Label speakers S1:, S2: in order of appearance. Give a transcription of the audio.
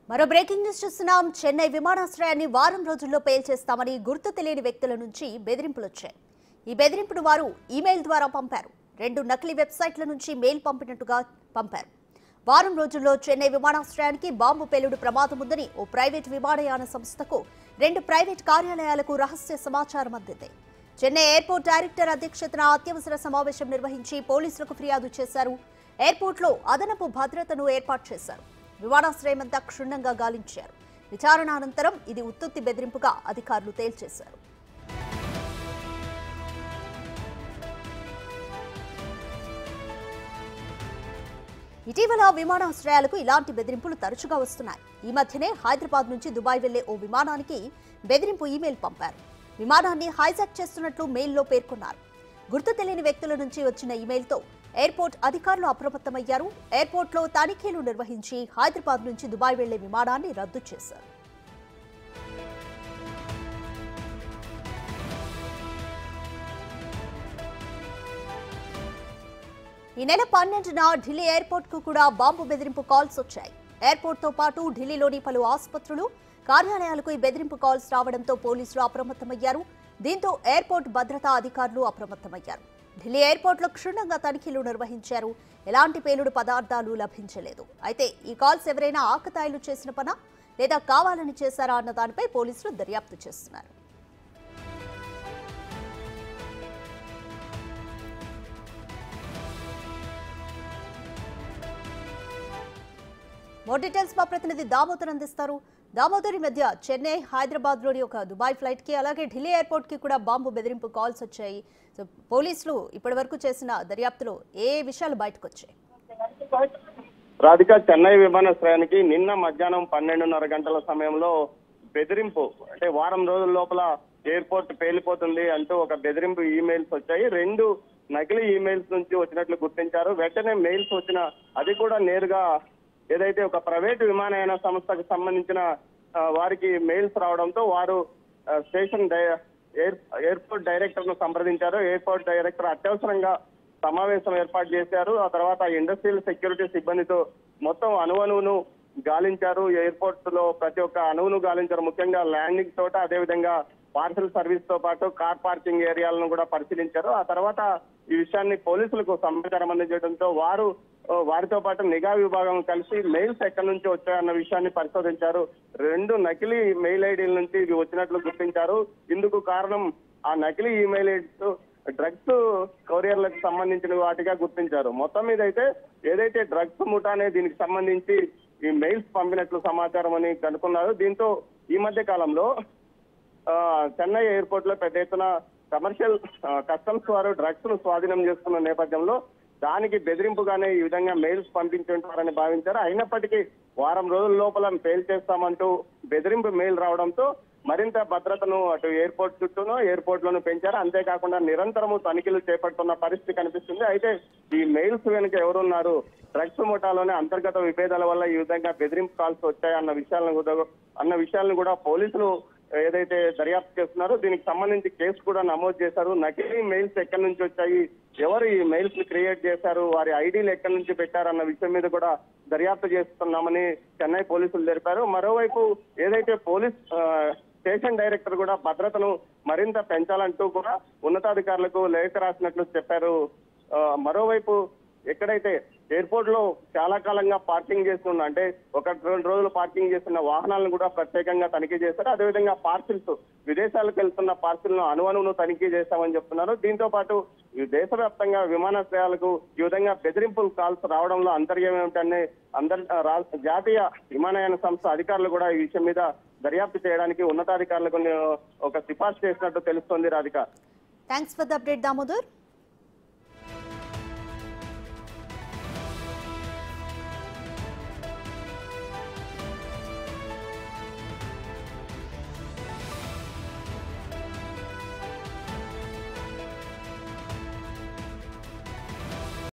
S1: మరో breaking news చూస్తున్నాం చెన్నై విమానాశ్రయాన్ని వారం రోజుల్లో పేల్చేస్తామని గుర్తు తెలియని వ్యక్తుల నుంచి బెదిరింపులు వచ్చాయి ఈ బెదిరింపును వారు ఈమెయిల్ ద్వారా పంపారు రెండు నకిలీ వెబ్సైట్ల నుంచి మెయిల్ పంపినట్టుగా పంపారు వారం రోజుల్లో చెన్నై విమానాశ్రయానికి బాంబు పేలుడు ప్రమాదం ఉందని ఓ ప్రైవేట్ విమానయాన సంస్థకు రెండు ప్రైవేట్ కార్యాలయాలకు రహస్య సమాచారం అందింది చెన్నై ఎయిర్పోర్ట్ డైరెక్టర్ అధ్యక్షతన అత్యవసర సమావేశం నిర్వహించి పోలీసులకు ఫిర్యాదు చేశారు ఎయిర్పోర్ట్లో అదనపు భద్రతను ఏర్పాటు చేశారు విమానాశ్రయమంతా క్షుణ్ణంగా గాలించారు విచారణ అనంతరం ఇది ఉత్తుత్తి బెదిరింపుగా అధికారులు తేల్చేశారు ఇటీవల విమానాశ్రయాలకు ఇలాంటి బెదిరింపులు తరచుగా వస్తున్నాయి ఈ మధ్యనే హైదరాబాద్ నుంచి దుబాయ్ వెళ్లే ఓ విమానానికి బెదిరింపు ఈమెయిల్ పంపారు విమానాన్ని హైజాక్ చేస్తున్నట్లు మెయిల్లో పేర్కొన్నారు గుర్తు తెలియని వ్యక్తుల నుంచి వచ్చిన ఈమెయిల్తో ఎయిర్పోర్ట్ అధికారులు అప్రమత్తమయ్యారు ఎయిర్పోర్ట్లో తనిఖీలు నిర్వహించి హైదరాబాద్ నుంచి దుబాయ్ వెళ్లే విమానాన్ని రద్దు చేశారు ఈ నెల పన్నెండున ఢిల్లీ ఎయిర్పోర్ట్ కు కూడా బాంబు బెదిరింపు కాల్స్ వచ్చాయి ఎయిర్పోర్ట్ తో పాటు ఢిల్లీలోని పలు ఆసుపత్రులు కార్యాలయాలకు ఈ బెదిరింపు కాల్స్ రావడంతో పోలీసులు అప్రమత్తమయ్యారు దీంతో ఎయిర్పోర్ట్ భద్రతా అధికారులు అప్రమత్తమయ్యారు ఢిల్లీ ఎయిర్పోర్ట్లో క్షుణ్ణంగా తనిఖీలు నిర్వహించారు ఎలాంటి పేలుడు పదార్థాలు లభించలేదు అయితే ఈ కాల్స్ ఎవరైనా ఆకతాయిలు చేసిన పనా లేదా కావాలని చేశారా అన్న దానిపై పోలీసులు దర్యాప్తు చేస్తున్నారు మోర్ డీటెయిల్స్ మా ప్రతినిధి దామోదర్ అందిస్తారు దామోదర్ ఈ మధ్య చెన్నై హైదరాబాద్ లోని ఒక దుబాయ్ ఫ్లైట్ కి అలాగే ఢిల్లీ ఎయిర్పోర్ట్ కి కూడా బాంబు బెదిరింపు కాల్స్ వచ్చాయి సో పోలీసులు ఇప్పటి వరకు చేసిన దర్యాప్తులో ఏ విషయాలు బయటకు వచ్చాయి
S2: రాధిక చెన్నై విమానాశ్రయానికి నిన్న మధ్యాహ్నం పన్నెండున్నర గంటల సమయంలో బెదిరింపు అంటే వారం రోజుల లోపల ఎయిర్పోర్ట్ పేలిపోతుంది అంటూ ఒక బెదిరింపు ఈమెయిల్స్ వచ్చాయి రెండు నకిలీ ఈమెయిల్స్ నుంచి వచ్చినట్లు గుర్తించారు వెంటనే మెయిల్స్ వచ్చిన అది కూడా నేరుగా ఏదైతే ఒక ప్రైవేట్ విమానయాన సంస్థకు సంబంధించిన ఆ, వారికి మెయిల్స్ రావడంతో వారు ఆ, స్టేషన్ డై- ఎయిర్ ఎయిర్పోర్ట్ డైరెక్టర్ ను సంప్రదించారు ఎయిర్పోర్ట్ డైరెక్టర్ అత్యవసరంగా సమావేశం ఏర్పాటు చేశారు ఆ తర్వాత ఇండస్ట్రియల్ సెక్యూరిటీ సిబ్బందితో మొత్తం అణువణువును గాలించారు ఎయిర్పోర్ట్ లో ప్రతి ఒక్క అణువును గాలించారు ముఖ్యంగా ల్యాండింగ్ చోట అదేవిధంగా పార్సల్ సర్వీస్ తో పాటు కార్ పార్కింగ్ ఏరియాలను కూడా పరిశీలించారు ఆ తర్వాత ఈ విషయాన్ని పోలీసులకు సమాచారం అందించడంతో వారు ఓ, వారితో పాటు నిఘా విభాగం కలిసి మెయిల్స్ ఎక్కడి నుంచి వచ్చాయన్న విషయాన్ని పరిశోధించారు రెండు నకిలీ మెయిల్ ఐడీల నుంచి ఇవి వచ్చినట్లు గుర్తించారు ఇందుకు కారణం ఆ నకిలీ ఈమెయిల్ ఐడీస్ డ్రగ్స్ కొరియర్లకు సంబంధించిన వాటిగా గుర్తించారు మొత్తం మీద అయితే ఏదైతే డ్రగ్స్ ముఠానే దీనికి సంబంధించి ఈ మెయిల్స్ పంపినట్లు సమాచారం అని కనుక్కున్నారు దీంతో ఈ మధ్య కాలంలో ఆ, చెన్నై ఎయిర్పోర్ట్ లో పెద్ద ఎత్తున కమర్షియల్ ఆ, కస్టమ్స్ వారు డ్రగ్స్ ను స్వాధీనం చేసుకున్న నేపథ్యంలో దానికి బెదిరింపుగానే ఈ విధంగా మెయిల్స్ పంపించుంటారని భావించారు అయినప్పటికీ వారం రోజుల లోపల ఫెయిల్ చేస్తామంటూ బెదిరింపు మెయిల్ రావడంతో మరింత భద్రతను అటు ఎయిర్పోర్ట్ చుట్టూను ఎయిర్పోర్ట్ లోను పెంచారు అంతేకాకుండా నిరంతరము తనిఖీలు చేపడుతున్న పరిస్థితి కనిపిస్తుంది అయితే ఈ మెయిల్స్ వెనుక ఎవరున్నారు డ్రగ్స్ ముఠాలోని అంతర్గత విభేదాల వల్ల ఈ విధంగా బెదిరింపు కాల్స్ వచ్చాయన్న విషయాలను కూడా అన్న విషయాలను కూడా పోలీసులు ఏదైతే దర్యాప్తు చేస్తున్నారో దీనికి సంబంధించి కేసు కూడా నమోదు చేశారు నకిలీ మెయిల్స్ ఎక్కడి నుంచి వచ్చాయి ఎవరు ఈ మెయిల్స్ ని క్రియేట్ చేశారు వారి ఐడీలు ఎక్కడి నుంచి పెట్టారన్న విషయం మీద కూడా దర్యాప్తు చేస్తున్నామని చెన్నై పోలీసులు తెలిపారు మరోవైపు ఏదైతే పోలీస్ ఆ, స్టేషన్ డైరెక్టర్ కూడా భద్రతను మరింత పెంచాలంటూ కూడా ఉన్నతాధికారులకు లేఖ రాసినట్లు చెప్పారు ఆ, మరోవైపు ఎక్కడైతే ఎయిర్పోర్ట్ లో చాలా కాలంగా పార్కింగ్ చేస్తున్న అంటే ఒక రెండు రోజులు పార్కింగ్ చేస్తున్న వాహనాలను కూడా ప్రత్యేకంగా తనిఖీ చేశారు అదేవిధంగా పార్సిల్స్ విదేశాలకు వెళ్తున్న పార్సిల్ ను అనువనును తనిఖీ చేస్తామని చెప్తున్నారు దీంతో పాటు ఈ దేశవ్యాప్తంగా విమానాశ్రయాలకు ఈ విధంగా బెదిరింపులు కాల్స్ రావడంలో అంతర్యం ఏమిటనే అందరి రా- జాతీయ విమానయాన సంస్థ అధికారులు కూడా ఈ విషయం మీద దర్యాప్తు చేయడానికి ఉన్నతాధికారులకు ఒక సిఫార్సు చేసినట్టు తెలుస్తోంది Radhika
S1: thanks for the update Damodar